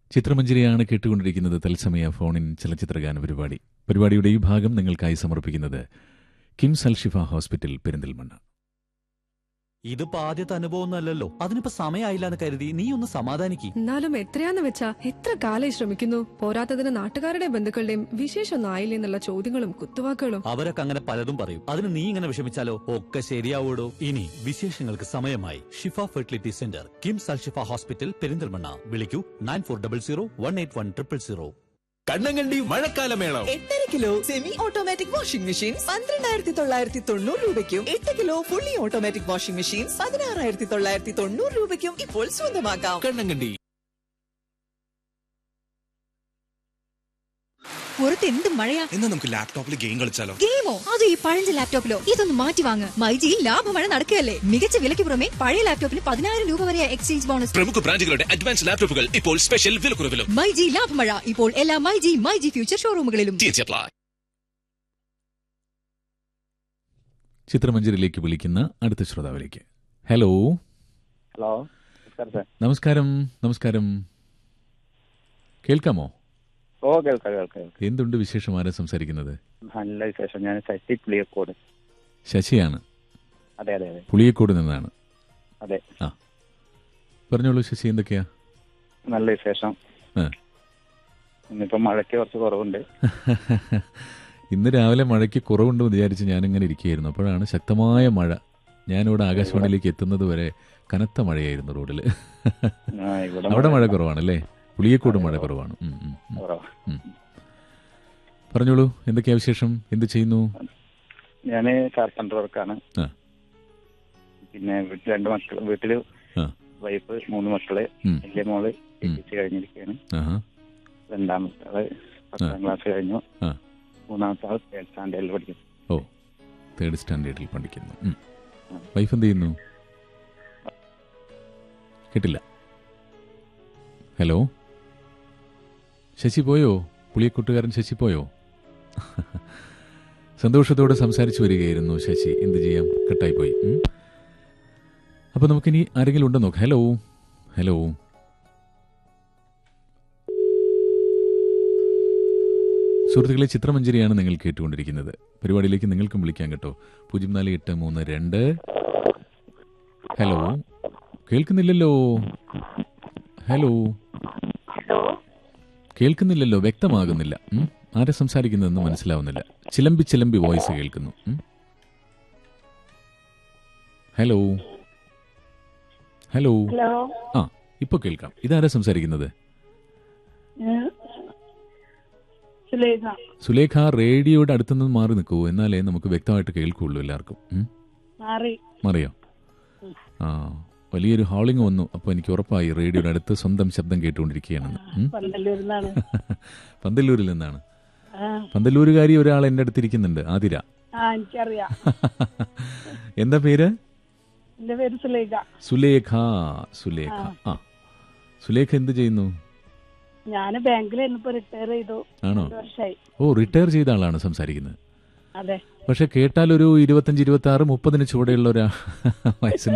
ചിത്രമഞ്ജരിയാണ് കേട്ടുകൊണ്ടിരിക്കുന്നത് തത്സമയ ഫോണിൻ ചലച്ചിത്രഗാന പരിപാടി പരിപാടിയുടെ ഈ ഭാഗം നിങ്ങൾക്കായി സമർപ്പിക്കുന്നത് കിംസ് അൽഷിഫ ഹോസ്പിറ്റൽ പെരിന്തൽമണ്ണ ഇതിപ്പോ ആദ്യത്തെ അനുഭവമൊന്നുമല്ലല്ലോ അതിനിപ്പോ സമയമായില്ല എന്ന് കരുതി നീ ഒന്ന് സമാധാനിക്ക് എന്നാലും എത്രയാന്ന് വെച്ചാ എത്ര കാലായി ശ്രമിക്കുന്നു പോരാത്തതിന് നാട്ടുകാരുടെയും ബന്ധുക്കളുടെയും വിശേഷമൊന്നും ആയില്ലേ എന്നുള്ള ചോദ്യങ്ങളും കുത്തുവാക്കുകളും അവരൊക്കെ അങ്ങനെ പലതും പറയും അതിന് നീ ഇങ്ങനെ വിഷമിച്ചാലോ ഒക്കെ ശരിയാവൂടോ ഇനി വിശേഷങ്ങൾക്ക് സമയമായി Shifa fertility centre KIMS Al Shifa hospital Perinthalmanna വിളിക്കൂ nine four double zero one eight one triple zero Kannankandi മഴക്കാലമേളം എട്ടര kilo semi automatic washing machine പന്ത്രണ്ടായിരത്തി തൊള്ളായിരത്തി തൊണ്ണൂറ് രൂപയ്ക്കും എട്ട് kilo fully automatic washing machine പതിനാറായിരത്തി തൊള്ളായിരത്തി തൊണ്ണൂറ് രൂപയ്ക്കും ഇപ്പോൾ സ്വന്തമാക്കാം കണ്ണങ്കണ്ടി പുറത്ത് എന്ത് മഴയാ എന്നാ നമുക്ക് ലാപ്ടോപ്പിൽ ഗെയിം കളിച്ചാലോ ഗെയിമോ അത് ഈ പഴഞ്ച ലാപ്ടോപ്പിലോ ഇതൊന്ന് മാറ്റി വാങ്ങ് മൈജിയിൽ ലാഭമഴ നടക്കുകയല്ലേ മികച്ച വിലയ്ക്ക് പുറമെ പഴയ ലാപ്ടോപ്പിന് പതിനായിരം രൂപ വരെ എക്സ്ചേഞ്ച് ബോണസ് പ്രമുഖ ബ്രാൻഡുകളുടെ അഡ്വാൻസ് ലാപ്ടോപ്പുകൾ ഇപ്പോൾ സ്പെഷ്യൽ വിലക്കുറവിലും മൈജി ലാഭമഴ ഇപ്പോൾ എല്ലാ മൈജി മൈജി ഫ്യൂച്ചർ ഷോറൂമുകളിലും TNC apply. ചിത്രമഞ്ജരിയിലേക്ക് വിളിക്കുന്ന അടുത്ത ശ്രോതാവിലേക്ക് ഹലോ ഹലോ നമസ്കാരം സാർ നമസ്കാരം നമസ്കാരം കേൾക്കാമോ ഓ കേൾക്കാം കേൾക്കാം കേൾക്കാം. എന്തുണ്ട് വിശേഷം ആരാ സംസാരിക്കുന്നത് നല്ല വിശേഷം ഞാൻ ശശി പുളിയക്കോട് ശശിയാണ് അതെ അതെ അതെ പുളിയക്കോട് നിന്നാണ് അതെ ആ പറഞ്ഞോളൂ ശശി എന്തൊക്കെയാ നല്ല വിശേഷം ആ. ഇന്നിപ്പോ മഴയ്ക്ക് കുറച്ച് കുറവുണ്ട് ഇന്ന് രാവിലെ മഴയ്ക്ക് കുറവുണ്ടെന്ന് വിചാരിച്ച് ഞാനിങ്ങനെ ഇരിക്കുകയായിരുന്നു അപ്പോഴാണ് ശക്തമായ മഴ ഞാനിവിടെ ആകാശവാണിയിലേക്ക് എത്തുന്നത് വരെ കനത്ത മഴയായിരുന്നു റോഡിൽ ആ, ഇവിടെ അവിടെ മഴ കുറവാണല്ലേ പുളിയക്കോട് മഴ കുറവാണ് ഉം, ഉം, ഉം. കുറവാ. പറഞ്ഞോളൂ എന്തൊക്കെയാ വിശേഷം എന്ത് ചെയ്യുന്നു ഞാന് കാർപ്പൻറ്റർ വർക്കാണ് ആ. പിന്നെ വീട്ടിൽ രണ്ട് മക്കൾ വീട്ടില് ആ. വൈഫ് മൂന്ന് മക്കള് ഉം. വലിയ മോള് എത്തിച്ച് കഴിഞ്ഞിരിക്കുകയാണ് ആഹാ രണ്ടാമത്തെ ആള് പത്താം ക്ലാസ് കഴിഞ്ഞു ആ. മൂന്നാമത്തെ ആൾ തേർഡ് സ്റ്റാൻഡേർഡിൽ പഠിക്കുന്നു ഓ തേർഡ് സ്റ്റാൻഡേർഡിൽ പഠിക്കുന്നു ഉം. വൈഫ് എന്ത് ചെയ്യുന്നു കേട്ടില്ല ഹലോ ശശി പോയോ പുളിയക്കൂട്ടുകാരൻ ശശി പോയോ സന്തോഷത്തോടെ സംസാരിച്ചു വരികയായിരുന്നു ശശി എന്ത് ചെയ്യാം കട്ടായി പോയി ഉം. അപ്പൊ നമുക്കിനി ആരെങ്കിലും ഉണ്ടെന്ന് നോക്കാം ഹലോ ഹലോ സുഹൃത്തുക്കളെ ചിത്രമഞ്ജരിയാണ് നിങ്ങൾ കേട്ടുകൊണ്ടിരിക്കുന്നത് പരിപാടിയിലേക്ക് നിങ്ങൾക്കും വിളിക്കാം കേട്ടോ പൂജ്യം നാല് എട്ട് മൂന്ന് രണ്ട് ഹലോ കേൾക്കുന്നില്ലല്ലോ ഹലോ കേൾക്കുന്നില്ലല്ലോ വ്യക്തമാകുന്നില്ല ഉം? ആരാ സംസാരിക്കുന്നതെന്ന് മനസ്സിലാവുന്നില്ല ചിലമ്പി ചിലമ്പി വോയിസ് കേൾക്കുന്നു ഉം? ഹലോ ഹലോ ഹലോ ആ ഇപ്പൊ കേൾക്കാം ഇതാരാ സംസാരിക്കുന്നത് ഞാൻ സുലേഖ സുലേഖ റേഡിയോയുടെ അടുത്തുനിന്ന് മാറി നിൽക്കൂ എന്നാലേ നമുക്ക് വ്യക്തമായിട്ട് കേൾക്കുള്ളൂ എല്ലാവർക്കും ഉം? മാറി മറിയോ ആ വലിയൊരു ഹോളിംഗ് വന്നു അപ്പോൾ എനിക്ക് ഉറപ്പായി റേഡിയോയുടെ അടുത്ത് സ്വന്തം ശബ്ദം കേട്ടുകൊണ്ടിരിക്കുകയാണെന്ന് ഉം? പന്തല്ലൂരിന്നാണ് പന്തല്ലൂരിൽ നിന്നാണ് ആ പന്തല്ലൂരുകാരി ഒരാൾ എൻ്റെ അടുത്തിരിക്കുന്നുണ്ട് ആതിര ആ എനിക്കറിയാം എന്താ പേര് എന്റെ പേര് സുലേഖ സുലേഖ സുലേഖ ആ സുലേഖ എന്ത് ചെയ്യുന്നു ഞാന് ബാങ്കിലായിരുന്നു ഇപ്പൊ റിട്ടയർ ചെയ്തു ആണോ ഒരു വർഷമായി ഓ റിട്ടയർ ചെയ്ത ആളാണ് സംസാരിക്കുന്നത് അതെ പക്ഷെ കേട്ടാൽ ഒരു ഇരുപത്തഞ്ച് ഇരുപത്തി ആറ് മുപ്പതിന് ചുവടെയുള്ള ഒരു വയസ്സിന്